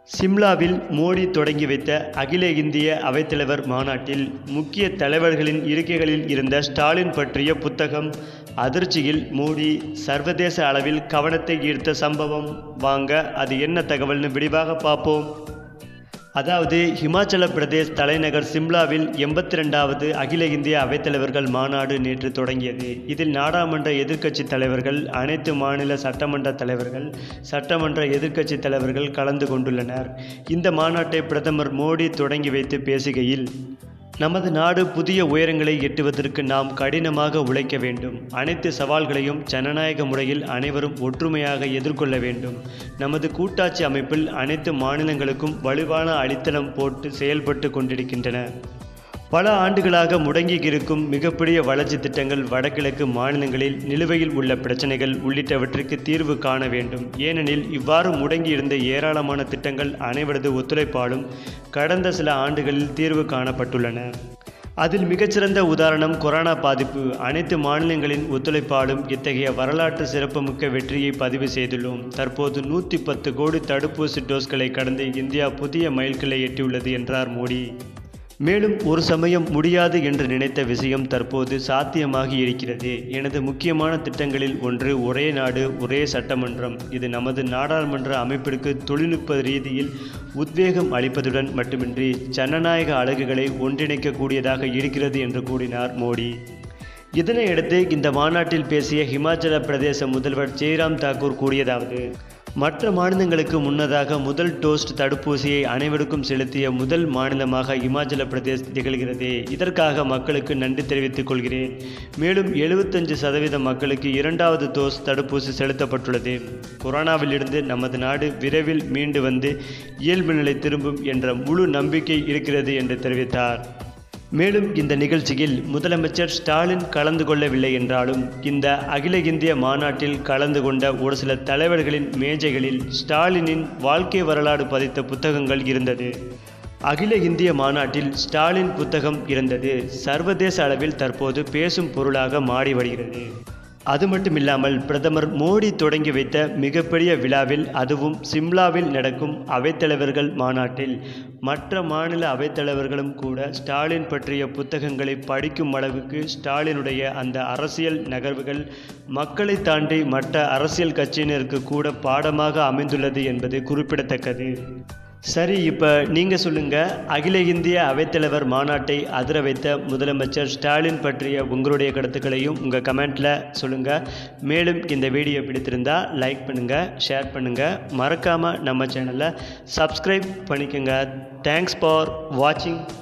சிம்லாவில் மோடி தொடங்கி வைத்த அகில இந்திய அவைத்தலைவர் மாநாட்டில் முக்கிய தலைவர்களின் இருக்கைகளில் இருந்த ஸ்டாலின் பற்றிய புத்தகம் அதிர்ச்சியில் மோடி சர்வதேச அளவில் கவனத்தை ஈர்த்த சம்பவம் வாங்க அது என்ன தகவல்னு விரிவாக பார்ப்போம் அதாவது ஹிமாச்சல பிரதேஷ் தலைநகர் சிம்லாவில் எண்பத்தி ரெண்டாவது அகில இந்திய அவைத்தலைவர்கள் மாநாடு நேற்று தொடங்கியது இதில் நாடாளுமன்ற எதிர்க்கட்சி தலைவர்கள் அனைத்து மாநில சட்டமன்ற தலைவர்கள் சட்டமன்ற எதிர்க்கட்சி தலைவர்கள் கலந்து கொண்டுள்ளனர் இந்த மாநாட்டை பிரதமர் மோடி தொடங்கி வைத்து பேசுகையில் நமது நாடு புதிய உயரங்களை எட்டுவதற்கு நாம் கடினமாக உழைக்க வேண்டும் அனைத்து சவால்களையும் ஜனநாயக முறையில் அனைவரும் ஒற்றுமையாக எதிர்கொள்ள வேண்டும் நமது கூட்டாட்சி அமைப்பில் அனைத்து மாநிலங்களுக்கும் வலுவான அடித்தளம் போட்டு செயல்பட்டு கொண்டிருக்கின்றன பல ஆண்டுகளாக முடங்கி இருக்கும் மிகப்பெரிய வளர்ச்சி திட்டங்கள் வடகிழக்கு மாநிலங்களில் நிலுவையில் உள்ள பிரச்சனைகள் உள்ளிட்டவற்றிற்கு தீர்வு காண வேண்டும் ஏனெனில் இவ்வாறு முடங்கியிருந்த ஏராளமான திட்டங்கள் அனைவரது ஒத்துழைப்பாலும் கடந்த சில ஆண்டுகளில் தீர்வு காணப்பட்டுள்ளன அதில் மிகச்சிறந்த உதாரணம் கொரோனா பாதிப்பு அனைத்து மாநிலங்களின் ஒத்துழைப்பாலும் இத்தகைய வரலாற்று சிறப்புமிக்க வெற்றியை பதிவு செய்துள்ளோம் தற்போது நூற்றி பத்து கோடி தடுப்பூசி டோஸ்களை கடந்து இந்தியா புதிய மைல்கல்லை எட்டியுள்ளது என்றார் மோடி மேலும் ஒரு சமயம் முடியாது என்று நினைத்த விஷயம் தற்போது சாத்தியமாகி இருக்கிறது எனது முக்கியமான திட்டங்களில் ஒன்று ஒரே நாடு ஒரே சட்டமன்றம் இது நமது நாடாளுமன்ற அமைப்பிற்கு தொழில்நுட்ப ரீதியில் உத்வேகம் அளிப்பதுடன் மட்டுமின்றி ஜனநாயக அழகுகளை ஒன்றிணைக்கக்கூடியதாக இருக்கிறது என்று கூறினார் மோடி இதனையடுத்து இந்த மாநாட்டில் பேசிய ஹிமாச்சல பிரதேச முதல்வர் ஜெய்ராம் தாக்கூர் கூறியதாவது மற்ற மாநிலங்களுக்கு முன்னதாக முதல் டோஸ்ட் தடுப்பூசியை அனைவருக்கும் செலுத்திய முதல் மாநிலமாக இமாச்சல பிரதேஷ் திகழ்கிறது இதற்காக மக்களுக்கு நன்றி தெரிவித்துக் கொள்கிறேன் மேலும் எழுபத்தஞ்சு சதவீத மக்களுக்கு இரண்டாவது டோஸ் தடுப்பூசி செலுத்தப்பட்டுள்ளது கொரோனாவிலிருந்து நமது நாடு விரைவில் மீண்டு வந்து இயல்பு நிலை திரும்பும் என்ற முழு நம்பிக்கை இருக்கிறது என்று தெரிவித்தார் மேலும் இந்த நிகழ்ச்சியில் முதலமைச்சர் ஸ்டாலின் கலந்து கொள்ளவில்லை என்றாலும் இந்த அகில இந்திய மாநாட்டில் கலந்து கொண்ட ஒரு சில தலைவர்களின் மேஜைகளில் ஸ்டாலினின் வாழ்க்கை வரலாறு பதித்த புத்தகங்கள் இருந்தது அகில இந்திய மாநாட்டில் ஸ்டாலின் புத்தகம் இருந்தது சர்வதேச அளவில் தற்போது பேசும் பொருளாக மாறி வருகிறது அது மட்டுமில்லாமல் பிரதமர் மோடி தொடங்கி வைத்த மிகப்பெரிய விழாவில் அதுவும் சிம்லாவில் நடக்கும் அவைத்தலைவர்கள் மாநாட்டில் மற்ற மாநில அவைத்தலைவர்களும் கூட ஸ்டாலின் பற்றிய புத்தகங்களை படிக்கும் அளவுக்கு ஸ்டாலினுடைய அந்த அரசியல் நகர்வுகள் மக்களை தாண்டி மற்ற அரசியல் கட்சியினருக்கு கூட பாடமாக அமைந்துள்ளது என்பது குறிப்பிடத்தக்கது சரி இப்போ நீங்கள் சொல்லுங்கள் அகில இந்திய அவைத்தலைவர் மாநாட்டை அதிர வைத்த முதலமைச்சர் ஸ்டாலின் பற்றிய உங்களுடைய கருத்துக்களையும் உங்கள் கமெண்ட்டில் சொல்லுங்கள் மேலும் இந்த வீடியோ பிடித்திருந்தால் லைக் பண்ணுங்கள் ஷேர் பண்ணுங்கள் மறக்காமல் நம்ம சேனலை சப்ஸ்கிரைப் பண்ணிக்கோங்க தேங்க்ஸ் ஃபார் வாட்சிங்